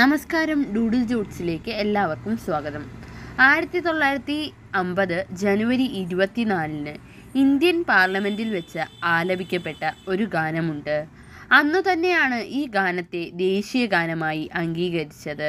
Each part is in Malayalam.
നമസ്കാരം ഡൂഡിൽ ജൂട്ട്സിലേക്ക് എല്ലാവർക്കും സ്വാഗതം ആയിരത്തി തൊള്ളായിരത്തി അമ്പത് ജനുവരി ഇരുപത്തിനാലിന് ഇന്ത്യൻ പാർലമെൻറ്റിൽ വെച്ച് ആലപിക്കപ്പെട്ട ഒരു ഗാനമുണ്ട് അന്നു തന്നെയാണ് ഈ ഗാനത്തെ ദേശീയ ഗാനമായി അംഗീകരിച്ചത്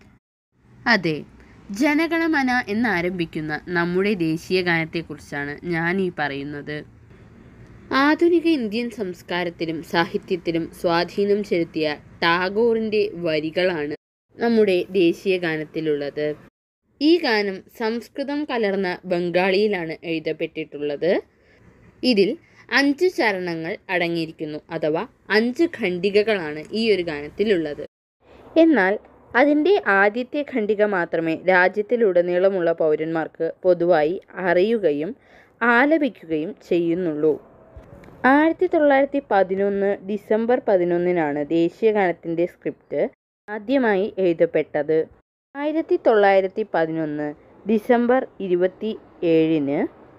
അതെ ജനഗണമന എന്നാരംഭിക്കുന്ന നമ്മുടെ ദേശീയ ഗാനത്തെക്കുറിച്ചാണ് ഞാൻ ഈ പറയുന്നത് ആധുനിക ഇന്ത്യൻ സംസ്കാരത്തിലും സാഹിത്യത്തിലും സ്വാധീനം ചെലുത്തിയ ടാഗോറിൻ്റെ വരികളാണ് നമ്മുടെ ദേശീയ ഗാനത്തിലുള്ളത് ഈ ഗാനം സംസ്കൃതം കലർന്ന ബംഗാളിയിലാണ് എഴുതപ്പെട്ടിട്ടുള്ളത് ഇതിൽ അഞ്ച് ചരണങ്ങൾ അടങ്ങിയിരിക്കുന്നു അഥവാ അഞ്ച് ഖണ്ഡികകളാണ് ഈ ഒരു ഗാനത്തിലുള്ളത് എന്നാൽ അതിൻ്റെ ആദ്യത്തെ ഖണ്ഡിക മാത്രമേ രാജ്യത്തിലുടനീളമുള്ള പൗരന്മാർക്ക് പൊതുവായി അറിയുകയും ആലപിക്കുകയും ചെയ്യുന്നുള്ളൂ ആയിരത്തി തൊള്ളായിരത്തി പതിനൊന്ന് ഡിസംബർ പതിനൊന്നിനാണ് ദേശീയ ഗാനത്തിൻ്റെ സ്ക്രിപ്റ്റ് ആദ്യമായി എഴുതപ്പെട്ടത് ആയിരത്തി തൊള്ളായിരത്തി പതിനൊന്ന് ഡിസംബർ ഇരുപത്തി ഏഴിന്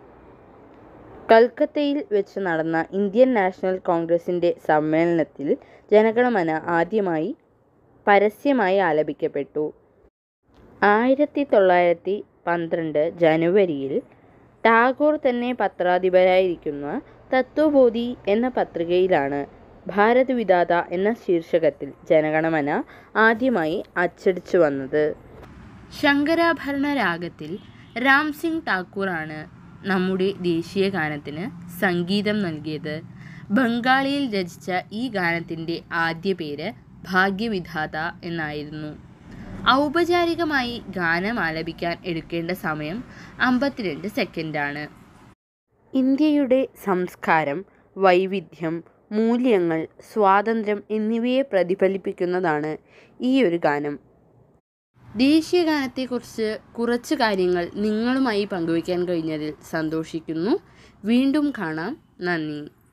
കൽക്കത്തയിൽ വെച്ച് നടന്ന ഇന്ത്യൻ നാഷണൽ കോൺഗ്രസിൻ്റെ സമ്മേളനത്തിൽ ജനഗണമന ആദ്യമായി പരസ്യമായി ആലപിക്കപ്പെട്ടു ആയിരത്തി തൊള്ളായിരത്തി പന്ത്രണ്ട് ജനുവരിയിൽ ടാഗോർ തന്നെ പത്രാധിപരായിരിക്കുന്ന തത്വബോധി എന്ന പത്രികയിലാണ് ഭാരത് വിധാത എന്ന ശീർഷകത്തിൽ ജനഗണമന ആദ്യമായി അച്ചടിച്ചു വന്നത് ശങ്കരാഭരണ രാഗത്തിൽ രാം സിംഗ് ഠാക്കൂറാണ് നമ്മുടെ ദേശീയ ഗാനത്തിന് സംഗീതം നൽകിയത് ബംഗാളിയിൽ രചിച്ച ഈ ഗാനത്തിൻ്റെ ആദ്യ പേര് ഭാഗ്യവിധാത എന്നായിരുന്നു ഔപചാരികമായി ഗാനം ആലപിക്കാൻ എടുക്കേണ്ട സമയം അമ്പത്തിരണ്ട് സെക്കൻഡാണ് ഇന്ത്യയുടെ സംസ്കാരം വൈവിധ്യം മൂല്യങ്ങൾ സ്വാതന്ത്ര്യം എന്നിവയെ പ്രതിഫലിപ്പിക്കുന്നതാണ് ഈ ഒരു ഗാനം ദേശീയ ഗാനത്തെക്കുറിച്ച് കുറച്ച് കാര്യങ്ങൾ നിങ്ങളുമായി പങ്കുവയ്ക്കാൻ കഴിഞ്ഞതിൽ സന്തോഷിക്കുന്നു വീണ്ടും കാണാം നന്ദി